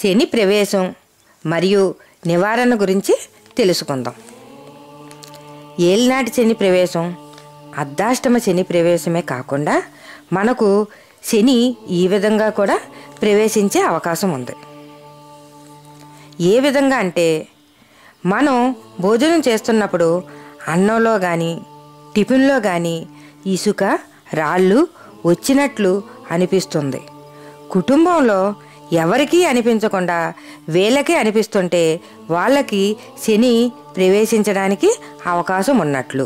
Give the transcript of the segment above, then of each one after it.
శని ప్రవేశం మరియు నివారణ గురించి తెలుసుకుందాం ఏలినాటి శని ప్రవేశం అర్ధాష్టమ శని ప్రవేశమే కాకుండా మనకు శని ఈ విధంగా కూడా ప్రవేశించే అవకాశం ఉంది ఏ విధంగా అంటే మనం భోజనం చేస్తున్నప్పుడు అన్నంలో కానీ టిఫిన్లో కానీ ఇసుక రాళ్ళు వచ్చినట్లు అనిపిస్తుంది కుటుంబంలో ఎవరికీ అనిపించకుండా వీళ్ళకే అనిపిస్తుంటే వాళ్ళకి శని ప్రవేశించడానికి అవకాశం ఉన్నట్లు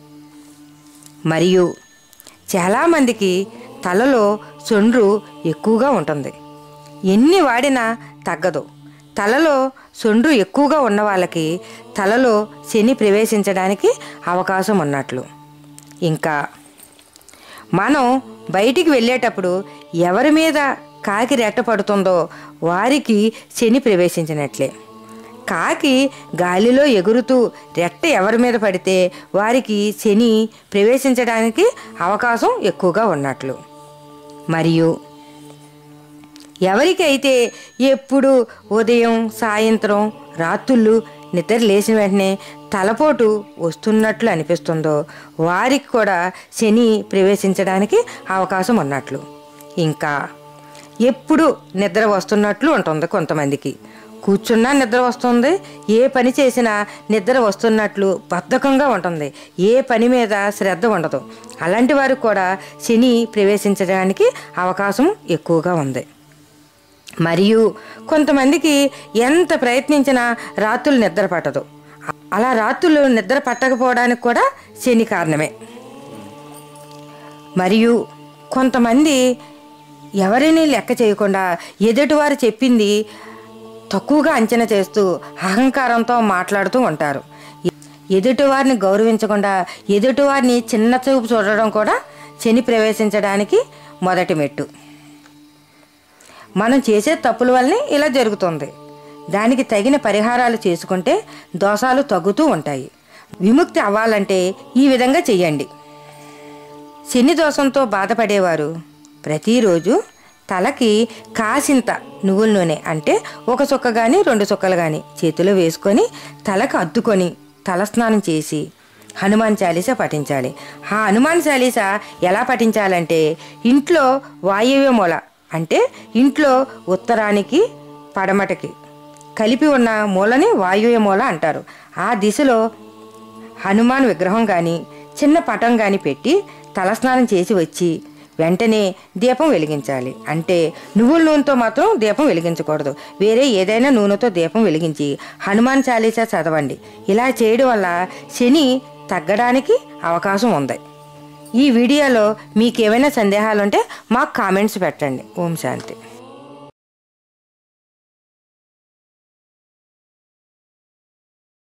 మరియు చాలామందికి తలలో సొండ్రు ఎక్కువగా ఉంటుంది ఎన్ని వాడినా తగ్గదు తలలో సొండ్రు ఎక్కువగా ఉన్న వాళ్ళకి తలలో శని ప్రవేశించడానికి అవకాశం ఉన్నట్లు ఇంకా మనం బయటికి వెళ్ళేటప్పుడు ఎవరి మీద కాకి రెట్ట పడుతుందో వారికి శని ప్రవేశించినట్లే కాకి గాలిలో ఎగురుతూ రెట్ట ఎవరి మీద పడితే వారికి శని ప్రవేశించడానికి అవకాశం ఎక్కువగా ఉన్నట్లు మరియు ఎవరికైతే ఎప్పుడు ఉదయం సాయంత్రం రాత్రుళ్ళు నిద్ర లేచిన వెంటనే తలపోటు వస్తున్నట్లు అనిపిస్తుందో వారికి కూడా శని ప్రవేశించడానికి అవకాశం ఉన్నట్లు ఇంకా ఎప్పుడు నిద్ర వస్తున్నట్లు ఉంటుంది కొంతమందికి కూర్చున్నా నిద్ర వస్తుంది ఏ పని చేసినా నిద్ర వస్తున్నట్లు బద్ధకంగా ఉంటుంది ఏ పని మీద శ్రద్ధ ఉండదు అలాంటి వారికి కూడా శని ప్రవేశించడానికి అవకాశం ఎక్కువగా ఉంది మరియు కొంతమందికి ఎంత ప్రయత్నించినా రాత్రులు నిద్ర పట్టదు అలా రాత్రులు నిద్ర పట్టకపోవడానికి కూడా శని కారణమే మరియు కొంతమంది ఎవరిని లెక్క చేయకుండా ఎదుటివారు చెప్పింది తక్కువగా అంచనా చేస్తూ అహంకారంతో మాట్లాడుతూ ఉంటారు ఎదుటివారిని గౌరవించకుండా ఎదుటివారిని చిన్న చూపు చూడడం కూడా శని ప్రవేశించడానికి మొదటి మెట్టు మనం చేసే తప్పుల వల్లనే ఇలా జరుగుతుంది దానికి తగిన పరిహారాలు చేసుకుంటే దోషాలు తగ్గుతూ ఉంటాయి విముక్తి అవ్వాలంటే ఈ విధంగా చెయ్యండి శని దోషంతో బాధపడేవారు ప్రతిరోజు తలకి కాసింత నువ్వుల నూనె అంటే ఒక చుక్క కానీ రెండు చుక్కలు కానీ చేతిలో వేసుకొని తలకు అద్దుకొని తలస్నానం చేసి హనుమాన్ చాలీసా పఠించాలి ఆ హనుమాన్ చాలీసా ఎలా పఠించాలంటే ఇంట్లో వాయువ్య మూల అంటే ఇంట్లో ఉత్తరానికి పడమటకి కలిపి ఉన్న మూలని వాయువ్య మూల అంటారు ఆ దిశలో హనుమాన్ విగ్రహం కానీ చిన్న పటం కానీ పెట్టి తలస్నానం చేసి వచ్చి వెంటనే దీపం వెలిగించాలి అంటే నువ్వుల నూనెతో మాత్రం దీపం వెలిగించకూడదు వేరే ఏదైనా నూనెతో దీపం వెలిగించి హనుమాన్ చాలీసా చదవండి ఇలా చేయడం వల్ల శని తగ్గడానికి అవకాశం ఉంది ఈ వీడియోలో మీకు ఏమైనా సందేహాలు ఉంటే మాకు కామెంట్స్ పెట్టండి ఓం శాంతి